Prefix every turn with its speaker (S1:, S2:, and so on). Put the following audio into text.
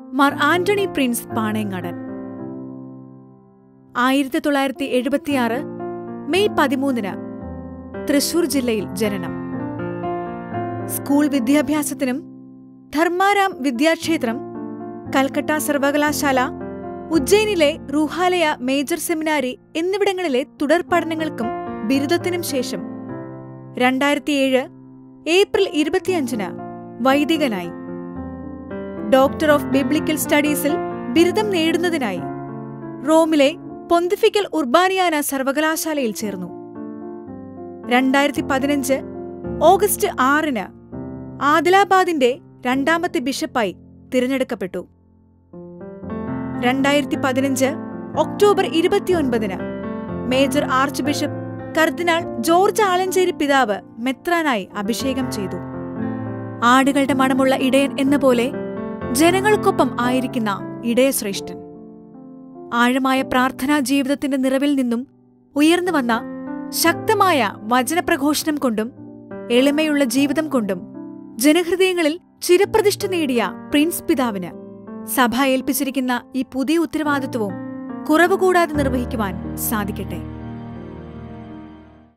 S1: Mar Antony Prince പാണയങ്ങാടൻ ആയിരത്തി തൊള്ളായിരത്തി എഴുപത്തിയാറ് മെയ് പതിമൂന്നിന് തൃശൂർ ജില്ലയിൽ ജനനം സ്കൂൾ വിദ്യാഭ്യാസത്തിനും ധർമാരാം വിദ്യാക്ഷേത്രം കൽക്കട്ട സർവകലാശാല ഉജ്ജയിനിലെ റൂഹാലയ മേജർ സെമിനാരി എന്നിവിടങ്ങളിലെ തുടർ പഠനങ്ങൾക്കും ബിരുദത്തിനും ശേഷം രണ്ടായിരത്തിയേഴ് ഏപ്രിൽ ഇരുപത്തിയഞ്ചിന് വൈദികനായി ഡോക്ടർ ഓഫ് ബിബ്ലിക്കൽ സ്റ്റഡീസിൽ ബിരുദം നേടുന്നതിനായി റോമിലെ പൊന്തിഫിക്കൽ ഉർബാനിയാന സർവകലാശാലയിൽ ചേർന്നു രണ്ടായിരത്തി പതിനഞ്ച് ഓഗസ്റ്റ് ആറിന് ആദിലാബാദിന്റെ രണ്ടാമത്തെ ബിഷപ്പായി തിരഞ്ഞെടുക്കപ്പെട്ടു രണ്ടായിരത്തി പതിനഞ്ച് ഒക്ടോബർ ഇരുപത്തിയൊൻപതിന് major archbishop cardinal George Alencherry പിതാവ് മെത്രാനായി അഭിഷേകം ചെയ്തു ആടുകളുടെ മണമുള്ള ഇടയൻ എന്ന പോലെ ജനങ്ങൾക്കൊപ്പം ആയിരിക്കുന്ന ഇടയശ്രേഷ്ഠൻ ആഴമായ പ്രാർത്ഥനാ ജീവിതത്തിന്റെ നിറവിൽ നിന്നും ഉയർന്നു വന്ന ശക്തമായ വചനപ്രഘോഷണം കൊണ്ടും എളിമയുള്ള ജീവിതം കൊണ്ടും ജനഹൃദയങ്ങളിൽ ചിരപ്രതിഷ്ഠ നേടിയ പ്രിൻസ് പിതാവിന് സഭ ഏൽപ്പിച്ചിരിക്കുന്ന ഈ പുതിയ ഉത്തരവാദിത്വവും കുറവുകൂടാതെ നിർവഹിക്കുവാൻ സാധിക്കട്ടെ